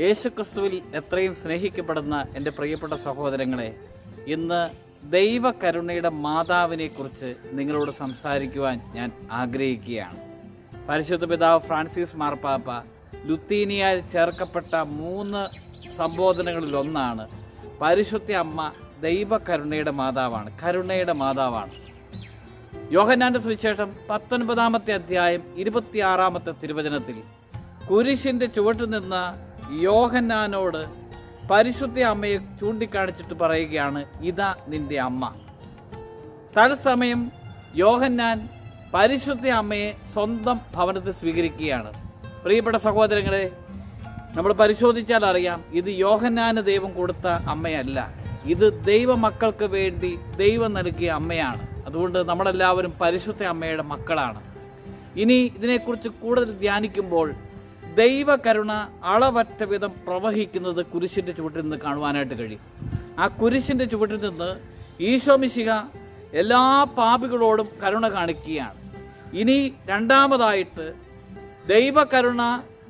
യേശുക്രിസ്തുവിൽ എത്രയും സ്നേഹിക്കപ്പെടുന്ന എൻ്റെ പ്രിയപ്പെട്ട സഹോദരങ്ങളെ ഇന്ന് ദൈവകരുണയുടെ മാതാവിനെ കുറിച്ച് നിങ്ങളോട് സംസാരിക്കുവാൻ ഞാൻ ആഗ്രഹിക്കുകയാണ് പരിശുദ്ധ പിതാവ് ഫ്രാൻസിസ് മാർപ്പാപ്പ ലുത്തീനിയയിൽ ചേർക്കപ്പെട്ട മൂന്ന് സംബോധനകളിൽ ഒന്നാണ് പരിശുദ്ധ അമ്മ ദൈവകരുണയുടെ മാതാവാണ് കരുണയുടെ മാതാവാണ് യോഹന്നാന്റെ സുവിശേഷം പത്തൊൻപതാമത്തെ അധ്യായം ഇരുപത്തിയാറാമത്തെ തിരുവചനത്തിൽ കുരിശിന്റെ ചുവട്ടിൽ നിന്ന് യോഹന്നാനോട് പരിശുദ്ധ അമ്മയെ ചൂണ്ടിക്കാണിച്ചിട്ട് പറയുകയാണ് ഇതാ നിന്റെ അമ്മ തത്സമയം യോഹന്നാൻ പരിശുദ്ധ അമ്മയെ സ്വന്തം ഭവനത്തിൽ സ്വീകരിക്കുകയാണ് പ്രിയപ്പെട്ട സഹോദരങ്ങളെ നമ്മൾ പരിശോധിച്ചാൽ അറിയാം ഇത് യോഹന്നാന് ദൈവം കൊടുത്ത അമ്മയല്ല ഇത് ദൈവമക്കൾക്ക് വേണ്ടി ദൈവം നൽകിയ അമ്മയാണ് അതുകൊണ്ട് നമ്മളെല്ലാവരും പരിശുദ്ധ അമ്മയുടെ മക്കളാണ് ഇനി ഇതിനെക്കുറിച്ച് കൂടുതൽ ധ്യാനിക്കുമ്പോൾ ദൈവകരുണ അളവറ്റ വിധം പ്രവഹിക്കുന്നത് കുരിശിന്റെ ചുവട്ടിൽ നിന്ന് കാണുവാനായിട്ട് കഴിയും ആ കുരിശിന്റെ ചുവട്ടിൽ നിന്ന് ഈശോമിശിക എല്ലാ പാപികളോടും കരുണ കാണിക്കുകയാണ് ഇനി രണ്ടാമതായിട്ട് ദൈവകരുണ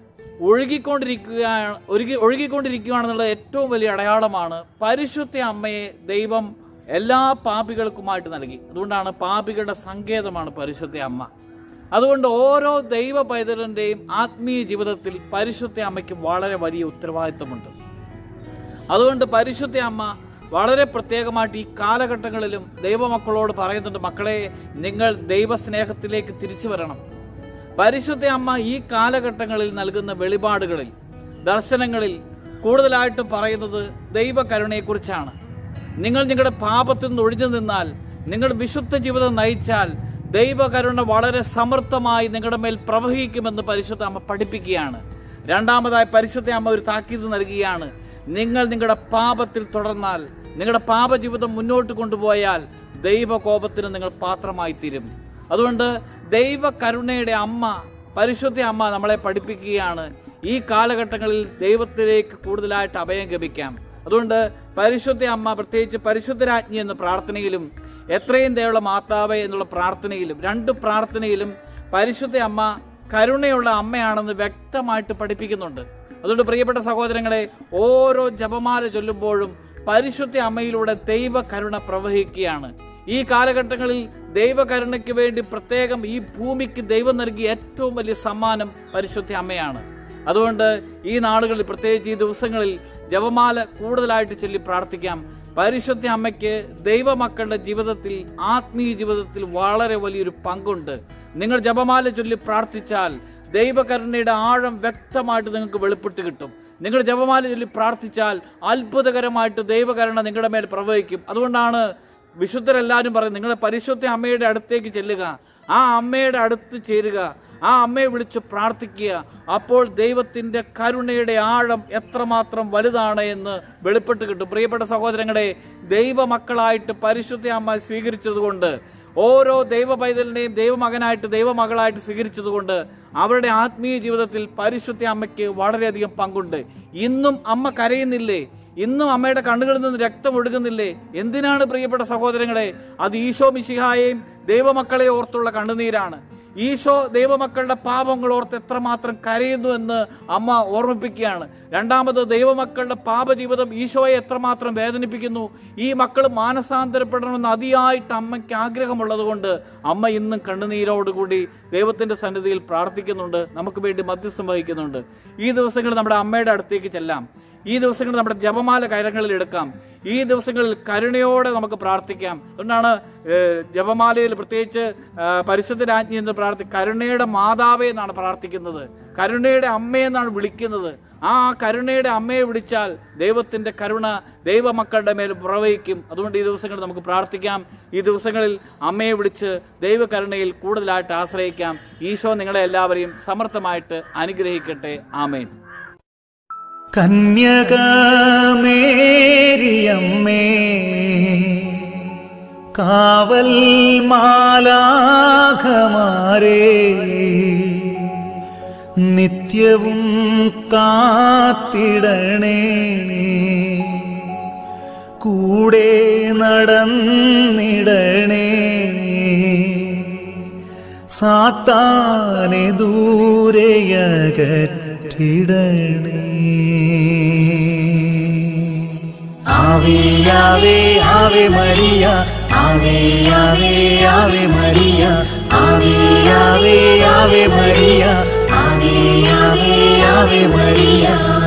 ഒഴുകിക്കൊണ്ടിരിക്കുകയാണ് ഒഴുകി ഒഴുകിക്കൊണ്ടിരിക്കുകയാണെന്നുള്ള ഏറ്റവും വലിയ അടയാളമാണ് പരിശുദ്ധ അമ്മയെ ദൈവം എല്ലാ പാപികൾക്കുമായിട്ട് നൽകി അതുകൊണ്ടാണ് പാപികളുടെ സങ്കേതമാണ് പരിശുദ്ധ അമ്മ അതുകൊണ്ട് ഓരോ ദൈവ പൈതലിന്റെയും ആത്മീയ ജീവിതത്തിൽ പരിശുദ്ധ അമ്മയ്ക്ക് വളരെ വലിയ ഉത്തരവാദിത്വമുണ്ട് അതുകൊണ്ട് പരിശുദ്ധ അമ്മ വളരെ പ്രത്യേകമായിട്ട് ഈ കാലഘട്ടങ്ങളിലും ദൈവമക്കളോട് പറയുന്നുണ്ട് മക്കളെ നിങ്ങൾ ദൈവസ്നേഹത്തിലേക്ക് തിരിച്ചു വരണം പരിശുദ്ധ അമ്മ ഈ കാലഘട്ടങ്ങളിൽ നൽകുന്ന വെളിപാടുകളിൽ ദർശനങ്ങളിൽ കൂടുതലായിട്ട് പറയുന്നത് ദൈവകരുണയെക്കുറിച്ചാണ് നിങ്ങൾ നിങ്ങളുടെ പാപത്തിൽ നിന്ന് ഒഴിഞ്ഞു നിന്നാൽ നിങ്ങൾ വിശുദ്ധ ജീവിതം നയിച്ചാൽ ദൈവകരുണ വളരെ സമർത്ഥമായി നിങ്ങളുടെ മേൽ പ്രവഹിക്കുമെന്ന് പരിശുദ്ധ അമ്മ പഠിപ്പിക്കുകയാണ് രണ്ടാമതായി പരിശുദ്ധ അമ്മ ഒരു താക്കീത് നൽകുകയാണ് നിങ്ങൾ നിങ്ങളുടെ പാപത്തിൽ തുടർന്നാൽ നിങ്ങളുടെ പാപജീവിതം മുന്നോട്ട് കൊണ്ടുപോയാൽ ദൈവകോപത്തിന് നിങ്ങൾ പാത്രമായി തീരും അതുകൊണ്ട് ദൈവകരുണയുടെ അമ്മ പരിശുദ്ധ അമ്മ നമ്മളെ പഠിപ്പിക്കുകയാണ് ഈ കാലഘട്ടങ്ങളിൽ ദൈവത്തിലേക്ക് കൂടുതലായിട്ട് അഭയം ഗമിക്കാം അതുകൊണ്ട് പരിശുദ്ധ അമ്മ പ്രത്യേകിച്ച് പരിശുദ്ധരാജ്ഞി എന്ന പ്രാർത്ഥനയിലും എത്രയും ദയുള്ള മാതാവേ എന്നുള്ള പ്രാർത്ഥനയിലും രണ്ട് പ്രാർത്ഥനയിലും പരിശുദ്ധ അമ്മ കരുണയുള്ള അമ്മയാണെന്ന് വ്യക്തമായിട്ട് പഠിപ്പിക്കുന്നുണ്ട് അതുകൊണ്ട് പ്രിയപ്പെട്ട സഹോദരങ്ങളെ ഓരോ ജപമാല ചൊല്ലുമ്പോഴും പരിശുദ്ധ അമ്മയിലൂടെ ദൈവ കരുണ പ്രവഹിക്കുകയാണ് ഈ കാലഘട്ടങ്ങളിൽ ദൈവകരുണയ്ക്ക് വേണ്ടി പ്രത്യേകം ഈ ഭൂമിക്ക് ദൈവം നൽകിയ ഏറ്റവും വലിയ സമ്മാനം പരിശുദ്ധ അമ്മയാണ് അതുകൊണ്ട് ഈ നാളുകളിൽ പ്രത്യേകിച്ച് ഈ ദിവസങ്ങളിൽ ജപമാല കൂടുതലായിട്ട് ചൊല്ലി പ്രാർത്ഥിക്കാം പരിശുദ്ധ അമ്മയ്ക്ക് ദൈവമക്കളുടെ ജീവിതത്തിൽ ആത്മീയ ജീവിതത്തിൽ വളരെ വലിയൊരു പങ്കുണ്ട് നിങ്ങൾ ജപമാല ചൊല്ലി പ്രാർത്ഥിച്ചാൽ ദൈവകരുണയുടെ ആഴം വ്യക്തമായിട്ട് നിങ്ങൾക്ക് വെളിപ്പെട്ട് കിട്ടും നിങ്ങൾ ജപമാല ചൊല്ലി പ്രാർത്ഥിച്ചാൽ അത്ഭുതകരമായിട്ട് ദൈവകരുണ നിങ്ങളുടെ മേൽ പ്രവഹിക്കും അതുകൊണ്ടാണ് വിശുദ്ധരെല്ലാവരും പറയും നിങ്ങൾ പരിശുദ്ധ അമ്മയുടെ അടുത്തേക്ക് ചെല്ലുക ആ അമ്മയുടെ അടുത്ത് ചേരുക ആ അമ്മയെ വിളിച്ച് പ്രാർത്ഥിക്കുക അപ്പോൾ ദൈവത്തിന്റെ കരുണയുടെ ആഴം എത്രമാത്രം വലുതാണ് എന്ന് വെളിപ്പെട്ട് കിട്ടും പ്രിയപ്പെട്ട സഹോദരങ്ങളെ ദൈവമക്കളായിട്ട് പരിശുദ്ധ അമ്മ സ്വീകരിച്ചതുകൊണ്ട് ഓരോ ദൈവ പൈതലിനെയും ദൈവമകനായിട്ട് ദൈവമകളായിട്ട് സ്വീകരിച്ചതുകൊണ്ട് അവരുടെ ആത്മീയ ജീവിതത്തിൽ പരിശുദ്ധ അമ്മയ്ക്ക് വളരെയധികം പങ്കുണ്ട് ഇന്നും അമ്മ കരയുന്നില്ലേ ഇന്നും അമ്മയുടെ കണ്ണുകളിൽ നിന്ന് രക്തം ഒഴുകുന്നില്ലേ എന്തിനാണ് പ്രിയപ്പെട്ട സഹോദരങ്ങളെ അത് ഈശോ മിശിഹായെയും ദൈവമക്കളെ ഓർത്തുള്ള കണ്ണുനീരാണ് ഈശോ ദൈവമക്കളുടെ പാപങ്ങൾ ഓർത്ത് എത്രമാത്രം കരയുന്നു എന്ന് അമ്മ ഓർമ്മിപ്പിക്കുകയാണ് രണ്ടാമത് ദൈവമക്കളുടെ പാപജീവിതം ഈശോയെ എത്രമാത്രം വേദനിപ്പിക്കുന്നു ഈ മക്കൾ മാനസാന്തരപ്പെടണമെന്ന് അതിയായിട്ട് അമ്മയ്ക്ക് ആഗ്രഹമുള്ളത് കൊണ്ട് അമ്മ ഇന്നും കണ്ണുനീരോടുകൂടി ദൈവത്തിന്റെ സന്നിധിയിൽ പ്രാർത്ഥിക്കുന്നുണ്ട് നമുക്ക് വേണ്ടി മധ്യസ്ഥം വഹിക്കുന്നുണ്ട് ഈ ദിവസങ്ങളിൽ നമ്മുടെ അമ്മയുടെ അടുത്തേക്ക് ചെല്ലാം ഈ ദിവസങ്ങളിൽ നമ്മുടെ ജപമാല കരങ്ങളിൽ എടുക്കാം ഈ ദിവസങ്ങളിൽ കരുണയോടെ നമുക്ക് പ്രാർത്ഥിക്കാം അതുകൊണ്ടാണ് ഏഹ്, ജപമാലയിൽ പ്രത്യേകിച്ച് ആ, പരിശുദ്ധ രാജ്ഞി എന്ന് പ്രാർത്ഥി കരുണയുടെ മാതാവേ എന്നാണ് പ്രാർത്ഥിക്കുന്നത് കരുണയുടെ അമ്മയെന്നാണ് വിളിക്കുന്നത് ആ കരുണയുടെ അമ്മയെ വിളിച്ചാൽ ദൈവത്തിന്റെ കരുണ ദൈവമക്കളുടെ മേൽ പ്രവഹിക്കും അതുകൊണ്ട് ഈ ദിവസങ്ങളിൽ നമുക്ക് പ്രാർത്ഥിക്കാം ഈ ദിവസങ്ങളിൽ അമ്മയെ വിളിച്ച് ദൈവകരുണയിൽ കൂടുതലായിട്ട് ആശ്രയിക്കാം ഈശോ നിങ്ങളെ എല്ലാവരെയും സമർത്ഥമായിട്ട് അനുഗ്രഹിക്കട്ടെ ആമേൻ കന്യകമേരിയമ്മേ കാവൽ മാലാഖമാരേ നിത്യവും കാത്തിടണേ കൂടെ നടന്നിടണേ സാത്താനെ ദൂരെയകറ്റണേ പെറ്റിടണേ ആവേ ആവേ ആവേ മരിയ ആവേ ആവേ ആവേ മരിയ ആവേ ആവേ ആവേ മരിയ ആവേ ആവേ ആവേ മരിയ